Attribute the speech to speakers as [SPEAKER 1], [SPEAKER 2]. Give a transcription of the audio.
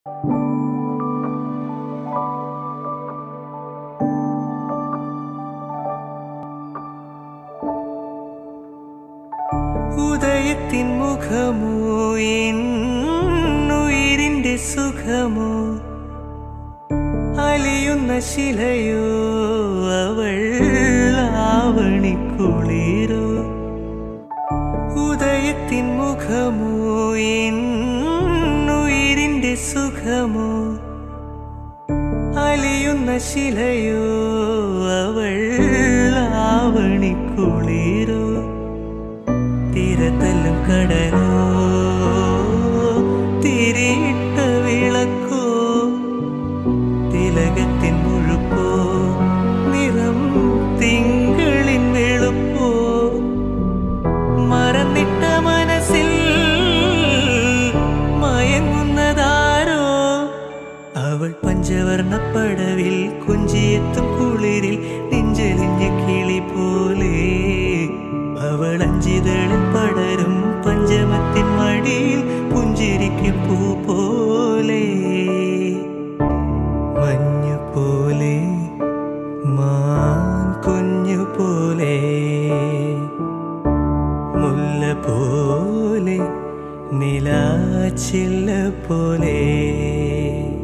[SPEAKER 1] ഉദയത്തിൻ മുഖമോ ഉയിരിന്റെ സുഖമോ അലിയുന്ന ശിലയോ അവൾ ആവണിക്കുളിരോ ഉദയത്തിൻ മുഖമോ ഉയിരിന്റെ സുഖമോ അലിയുന്ന ശിലയോ അവൾ ആവണിക്കുളിരോ തിരതല്ലും കടലോ തിരിയിട്ട വിളക്കോ തിലകത്തിൻ മുഴുപ്പോ നിറം തിങ്കളിൻ വെളുപ്പോ മറന്നിട്ട മനസ്സിൽ മയങ്ങുന്നതാരോ അവൾ പഞ്ചവർണ്ണ പടവിൽ കുഞ്ചിയെത്തും കുളിരിൽ നെഞ്ചലിഞ്ഞ കിളി പോലെ അവൾ അഞ്ചിതളിൽ പടരും പഞ്ചമത്തിൻ മടിയിൽ പുഞ്ചിരിക്കും പൂ പോലെ മഞ്ഞു പോലെ മാൻ കുഞ്ഞു പോലെ മുല്ല പോലെ നിലാച്ചില്ല പോലെ